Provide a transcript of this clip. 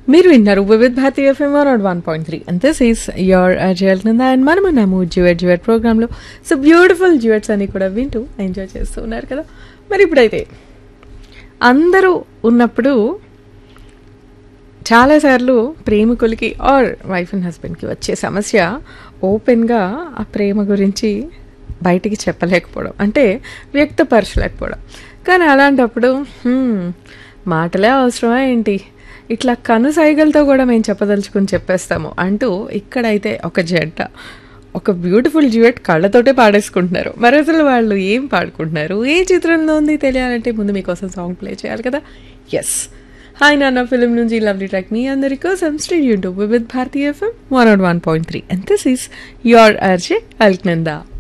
మీరు విన్నారు Vividh Bharati FM one one point three and this is your అజయల్ కింద అండ్ మనం ఉన్నాము జ్యువెట్ జ్యువెట్ ప్రోగ్రాంలో సో బ్యూటిఫుల్ జ్యువెట్స్ అన్ని కూడా వింటూ ఎంజాయ్ చేస్తూ ఉన్నారు కదా మరి ఇప్పుడైతే అందరూ ఉన్నప్పుడు చాలాసార్లు ప్రేమికులకి ఆర్ వైఫ్ అండ్ హస్బెండ్కి వచ్చే సమస్య ఓపెన్గా ఆ ప్రేమ గురించి బయటికి చెప్పలేకపోవడం అంటే వ్యక్తపరచలేకపోవడం కానీ అలాంటప్పుడు "హ్మ్, మాటలే అవసరమా ఏంటి ఇట్లా కనుసైగలతో కూడా మేము చెప్పదలుచుకుని చెప్పేస్తాము అంటూ ఇక్కడైతే ఒక జంట ఒక బ్యూటిఫుల్ డ్యూయట్ కళ్ళతోటే పాడేసుకుంటున్నారు మరి అసలు వాళ్ళు ఏం పాడుకుంటున్నారు ఏ చిత్రంలో ఉంది తెలియాలంటే ముందు మీకోసం సాంగ్ ప్లే చేయాలి కదా ఎస్ హాయ్ నాన్న ఫిలిం నుంచి లవ్లీ ట్రాక్ మీ అందరి కోసం stay tuned to Vividh Bharati FM one one point three and this is your RJ Alaknanda